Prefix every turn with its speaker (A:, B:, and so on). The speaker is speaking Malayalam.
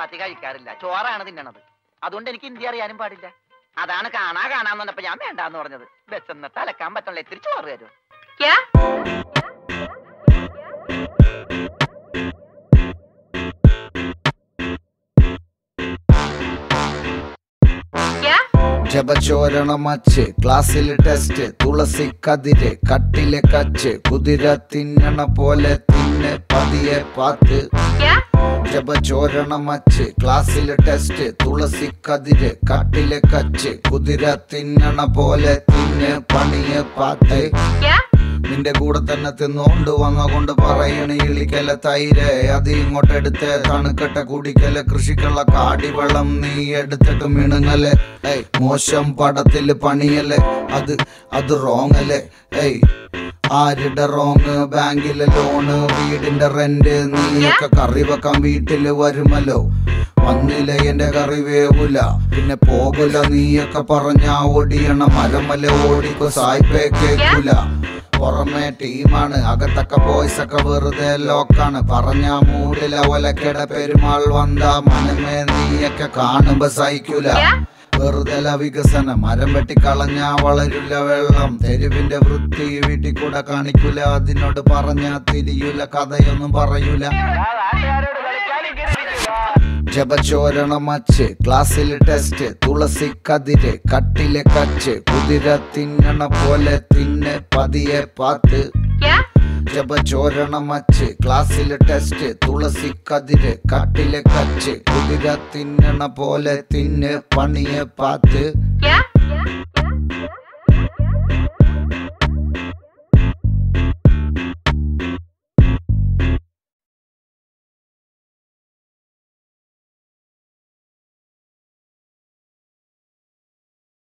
A: ചപ്പാത്തി കഴിക്കാറില്ല ചോറാണ് തിന്നണത് അതുകൊണ്ട് എനിക്ക് ഹിന്ദി അറിയാനും പാടില്ല അതാണ് കാണാ കാണാന്ന് പറഞ്ഞപ്പോ ഞാൻ വേണ്ടാന്ന് പറഞ്ഞത് ബസ് എന്നിട്ട് അലക്കാൻ പറ്റുള്ള ഇത്തിരി ചോറ് തരും
B: क्या क्या
C: ജപചോരണം അച്ച് ക്ലാസ്സിൽ ടെസ്റ്റ് തുളസി കതിര് കട്ടിലെ കച്ച് കുതിര തിന്നണ പോലെ തിന്നെ പതിയെ പാത്ത്
B: क्या
C: ജപചോരണം അച്ച് ക്ലാസ്സിൽ ടെസ്റ്റ് തുളസി കതിര് കട്ടിലെ കച്ച് കുതിര തിന്നണ പോലെ തിന്നെ പണിയെ പാത്ത്
B: क्या
C: നിന്റെ കൂടെ തന്നെ തിന്നോണ്ട് വന്ന കൊണ്ട് പറയണ ഇളിക്കല തൈര് അത് ഇങ്ങോട്ട് എടുത്ത് തണുക്കട്ട കുടിക്കല കൃഷിക്കുള്ള കാടിവെള്ളം നീ എടുത്തിട്ട് മിണുങ്ങല് ഏയ് മോശം പടത്തില് പണിയല്ലേ അത് അത് റോങ് അല്ലേ ഏയ് ആരുടെ റോങ് ബാങ്കിലെ ലോണ് വീടിന്റെ റെന്റ് നീയൊക്കെ കറി വെക്കാൻ വീട്ടില് വരുമല്ലോ വന്നില്ല എന്റെ കറി വേവൂല പിന്നെ പോകൂല നീയൊക്കെ പറഞ്ഞ ഓടിയണ മരമല ഓടിക്കോ സായിപ്പേ കേക്കൂല പുറമെ ടീമാണ് അകത്തൊക്കെ ബോയ്സ് ഒക്കെ വെറുതെ ലോക്കാണ് പറഞ്ഞ മൂടില ഒലക്കട പെരുമാൾ വന്ന മനമേ നീയൊക്കെ കാണുമ്പോ സഹിക്കൂല വെറുതെ വികസനം മരം വെട്ടിക്കളഞ്ഞ വളരില്ല വെള്ളം തെരുവിന്റെ വൃത്തി വീട്ടിൽ കൂടെ കാണിക്കൂല അതിനോട് പറഞ്ഞ തിരിയൂല കഥയൊന്നും പറയൂല ജപചോരണം അച്ച് ക്ലാസ്സിൽ ടെസ്റ്റ് തുളസി കതിര് കട്ടിലെ കച്ച് കുതിര തിന്നണ പോലെ തിന്നെ പതിയെ പാത്ത്
B: क्या
C: ജപചോരണം അച്ച് ക്ലാസ്സിൽ ടെസ്റ്റ് തുളസി കതിര് കട്ടിലെ കച്ച് കുതിര തിന്നണ പോലെ തിന്ന് പണിയെ പാത്ത്
B: क्या